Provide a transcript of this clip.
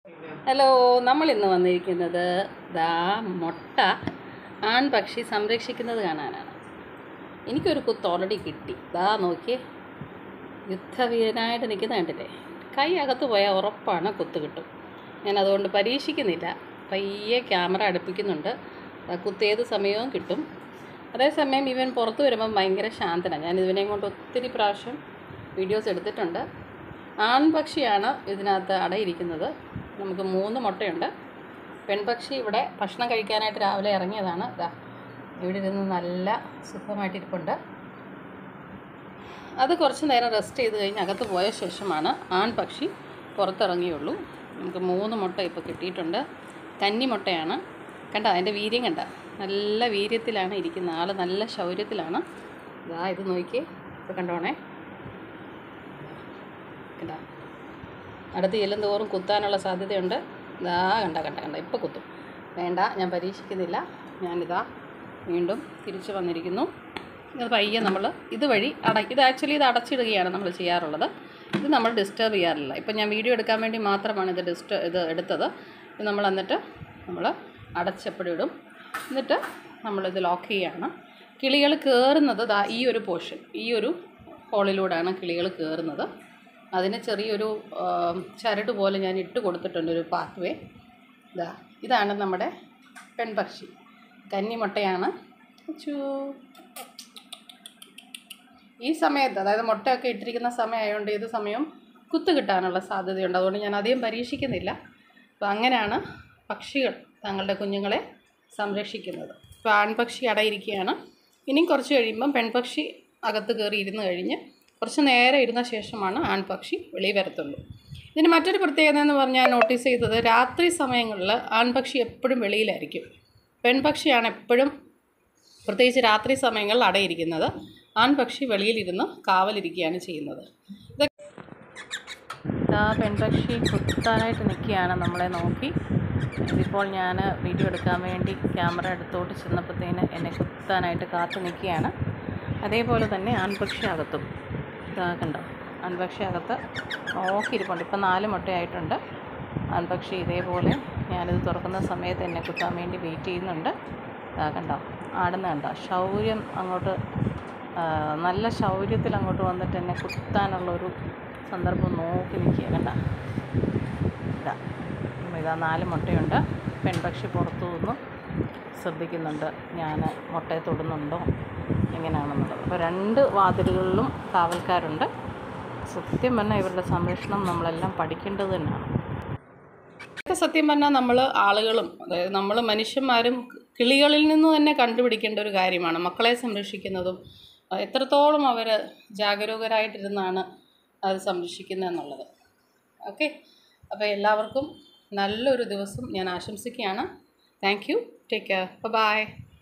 Hello നമ്മൾ ഇന്ന് വന്നിരിക്കുന്നത് ദാ മുട്ട ആൺപക്ഷി സംരക്ഷിക്കുന്നത് കാണാനാണ് എനിക്കൊരു കുത്ത് ഓൾറെഡി കിട്ടി ദാ നോക്കിയേ യുദ്ധവീരനായിട്ട് നിൽക്കുന്ന കണ്ടില്ലേ കൈ അകത്ത് പോയാൽ ഉറപ്പാണ് കുത്ത് കിട്ടും ഞാൻ അതുകൊണ്ട് പരീക്ഷിക്കുന്നില്ല പയ്യെ ക്യാമറ അടുപ്പിക്കുന്നുണ്ട് ദാ കുത്ത് ഏത് സമയവും കിട്ടും അതേസമയം ഇവൻ പുറത്ത് വരുമ്പം ഭയങ്കര ശാന്തനാണ് ഞാൻ ഇവനെയും കൊണ്ട് ഒത്തിരി പ്രാവശ്യം വീഡിയോസ് എടുത്തിട്ടുണ്ട് ആൺപക്ഷിയാണ് ഇതിനകത്ത് അടയിരിക്കുന്നത് നമുക്ക് മൂന്ന് മുട്ടയുണ്ട് പെൺപക്ഷി ഇവിടെ ഭക്ഷണം കഴിക്കാനായിട്ട് രാവിലെ ഇറങ്ങിയതാണ് ഇതാ ഇവിടെ ഇരുന്ന് നല്ല സുഖമായിട്ടിരിപ്പുണ്ട് അത് കുറച്ച് നേരം റെസ്റ്റ് ചെയ്ത് കഴിഞ്ഞ് അകത്ത് പോയ ശേഷമാണ് ആൺപക്ഷി പുറത്തിറങ്ങിയുള്ളൂ നമുക്ക് മൂന്ന് മുട്ട ഇപ്പോൾ കിട്ടിയിട്ടുണ്ട് കന്നി മുട്ടയാണ് കണ്ട അതിൻ്റെ വീര്യം കണ്ട നല്ല വീര്യത്തിലാണ് ഇരിക്കുന്നത് ആൾ നല്ല ശൗര്യത്തിലാണ് ഇതാ ഇത് നോക്കിയേ ഇപ്പോൾ കണ്ടോണേ കണ്ട അടുത്ത് ചെല്ലും തോറും കുത്താനുള്ള സാധ്യതയുണ്ട് ഇതാ കണ്ട കണ്ട കണ്ട ഇപ്പോൾ കുത്തും വേണ്ട ഞാൻ പരീക്ഷിക്കുന്നില്ല ഞാനിതാ വീണ്ടും തിരിച്ചു വന്നിരിക്കുന്നു ഇത് പയ്യെ നമ്മൾ ഇതുവഴി അട ഇത് ആക്ച്വലി ഇത് അടച്ചിടുകയാണ് നമ്മൾ ചെയ്യാറുള്ളത് ഇത് നമ്മൾ ഡിസ്റ്റർബ് ചെയ്യാറില്ല ഇപ്പം ഞാൻ വീഡിയോ എടുക്കാൻ വേണ്ടി മാത്രമാണ് ഇത് ഡിസ്റ്റ ഇത് എടുത്തത് ഇത് നമ്മൾ എന്നിട്ട് നമ്മൾ അടച്ചപ്പോഴും ഇടും എന്നിട്ട് നമ്മളിത് ലോക്ക് ചെയ്യുകയാണ് കിളികൾ കയറുന്നത് ദാ ഈ ഒരു പോർഷൻ ഈ ഒരു ഹോളിലൂടെയാണ് കിളികൾ കയറുന്നത് അതിന് ചെറിയൊരു ആ, ചരട് പോലെ ഞാൻ ഇട്ട് കൊടുത്തിട്ടുണ്ട് ഒരു പാത്ത് വേ ഇതാ ഇതാണ് നമ്മുടെ പെൺപക്ഷി കന്നിമുട്ടയാണ് അച്ചൂ. ഈ സമയത്ത് അതായത് മുട്ടയൊക്കെ ഇട്ടിരിക്കുന്ന സമയമായതുകൊണ്ട് ഇത് സമയം കുത്ത് കിട്ടാനുള്ള സാധ്യതയുണ്ട് അതുകൊണ്ട് ഞാൻ അധികം പരീക്ഷിക്കുന്നില്ല അപ്പോൾ അങ്ങനെയാണ് പക്ഷികൾ തങ്ങളുടെ കുഞ്ഞുങ്ങളെ സംരക്ഷിക്കുന്നത് ഇപ്പോൾ ആൺപക്ഷി അടയിരിക്കുകയാണ് ഇനിയും കുറച്ച് കഴിയുമ്പം പെൺപക്ഷി അകത്ത് കയറി ഇരുന്ന് കഴിഞ്ഞ് കുറച്ച് നേരം ഇരുന്ന ശേഷമാണ് ആൺപക്ഷി വെളിയിൽ വരത്തുള്ളൂ ഇതിന് മറ്റൊരു പ്രത്യേകത എന്ന് പറഞ്ഞാൽ നോട്ടീസ് ചെയ്തത് രാത്രി സമയങ്ങളിൽ ആൺപക്ഷി എപ്പോഴും വെളിയിലായിരിക്കും പെൺപക്ഷിയാണ് എപ്പോഴും പ്രത്യേകിച്ച് രാത്രി സമയങ്ങളിൽ അടയിരിക്കുന്നത് ആൺപക്ഷി വെളിയിലിരുന്ന് കാവലിരിക്കുകയാണ് ചെയ്യുന്നത് ഇത് ആ പെൺപക്ഷി കുത്താനായിട്ട് നിൽക്കുകയാണ് നമ്മളെ നോക്കി ഇതിപ്പോൾ ഞാൻ വീഡിയോ എടുക്കാൻ വേണ്ടി ക്യാമറ അടുത്തോട്ട് ചെന്നപ്പോഴത്തേന് എന്നെ കുത്താനായിട്ട് കാത്തു നിൽക്കുകയാണ് അതേപോലെ തന്നെ ആൺപക്ഷി അകത്തും ഇതാ കണ്ടോ ആൺപക്ഷി അകത്ത് നോക്കിയിരിപ്പുണ്ട് ഇപ്പം നാല് മുട്ടയായിട്ടുണ്ട് ആൺപക്ഷി ഇതേപോലെ ഞാനിത് തുറക്കുന്ന സമയത്ത് എന്നെ കുത്താൻ വേണ്ടി വെയിറ്റ് ചെയ്യുന്നുണ്ട് ഇതാ കണ്ടോ ആടുന്ന കണ്ടോ ശൗര്യം അങ്ങോട്ട് ആ, നല്ല ശൗര്യത്തിൽ അങ്ങോട്ട് വന്നിട്ട് എന്നെ കുത്താനുള്ളൊരു സന്ദർഭം നോക്കി നിൽക്കുക കണ്ട ഇതാ ഉം, ഇതാ നാല് മുട്ടയുണ്ട് പെൺപക്ഷി പുറത്തു നിന്ന് ശ്രദ്ധിക്കുന്നുണ്ട് ഞാൻ മുട്ടയെ തൊടുന്നുണ്ടോ എങ്ങനെയാണെന്നുള്ളത് അപ്പോൾ രണ്ട് വാതിലുകളിലും കാവൽക്കാരുണ്ട് സത്യം പറഞ്ഞാൽ ഇവരുടെ സംരക്ഷണം നമ്മളെല്ലാം പഠിക്കേണ്ടത് തന്നെയാണ് ഇതൊക്കെ സത്യം പറഞ്ഞാൽ നമ്മൾ ആളുകളും അതായത് നമ്മൾ മനുഷ്യന്മാരും കിളികളിൽ നിന്ന് തന്നെ കണ്ടുപിടിക്കേണ്ട ഒരു കാര്യമാണ് മക്കളെ സംരക്ഷിക്കുന്നതും അഹ് എത്രത്തോളം അവർ ജാഗരൂകരായിട്ടിരുന്നാണ് അത് സംരക്ഷിക്കുന്നത് എന്നുള്ളത് ഓക്കെ അപ്പോൾ എല്ലാവർക്കും നല്ലൊരു ദിവസം ഞാൻ ആശംസിക്കുകയാണ് thank you take care by